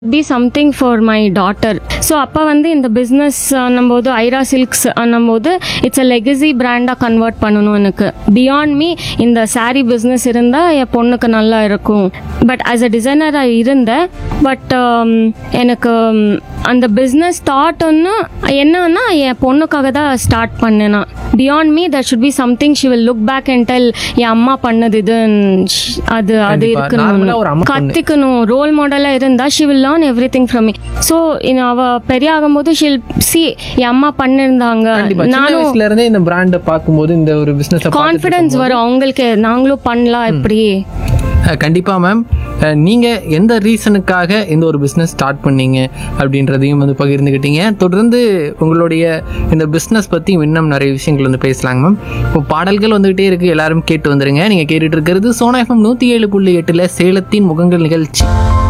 B something for my daughter so அப்போ வந்து இந்த பிஸ்னஸ் போது ஐரா சில்க்ஸ் போது இட்ஸ் அ லெகசி பிராண்டாக கன்வெர்ட் பண்ணணும் எனக்கு பியாண்ட் மீ இந்த saree பிஸ்னஸ் இருந்தால் என் பொண்ணுக்கு நல்லா இருக்கும் பட் ஆஸ் அ டிசைனராக இருந்தேன் பட் எனக்கு um, அந்த பிஸ்னஸ் தாட் ஒன்று என்னன்னா என் பொண்ணுக்காக தான் ஸ்டார்ட் பண்ணேன் நான் beyond me that should be something she will look back and tell என் அம்மா பண்ணது இது அது அது கண்டிப்பா. Normal ஆ ஒரு அம்மா இருக்கணும் பொண்ணு. கற்றுக்கணும் ரோல் மாடலாக இருந்தா she will learn everything from me so அவ பெரிய ஆகும்போது ஷில் சி என் அம்மா பண்ணியிருந்தாங்க கண்டிப்பா சின்ன நானும் வயசுல இருந்தே இந்த பிராண்டை பார்க்கும்போது இந்த ஒரு பிசினஸ் கான்ஃபிடன்ஸ் வரும் அவங்களுக்கு நாங்களும் பண்ணலாம் இப்படி கண்டிப்பா மேம் நீங்க எந்த ரீசனுக்காக இந்த ஒரு பிசினஸ் ஸ்டார்ட் பண்ணீங்க அப்படின்றதையும் வந்து பகிர்ந்துக்கிட்டீங்க தொடர்ந்து உங்களுடைய இந்த பிசினஸ் பத்தி இன்னும் நிறைய விஷயங்கள் வந்து பேசலாங்க மேம் இப்போ பாடல்கள் வந்துகிட்டே இருக்கு எல்லாரும் கேட்டு வந்துருங்க நீங்க கேட்டுட்டு இருக்கிறது சோனா எஃப்எம் நூத்தி ஏழு புள்ளி எட்டுல சேலத்தின் முகங்கள் நிகழ்ச்சி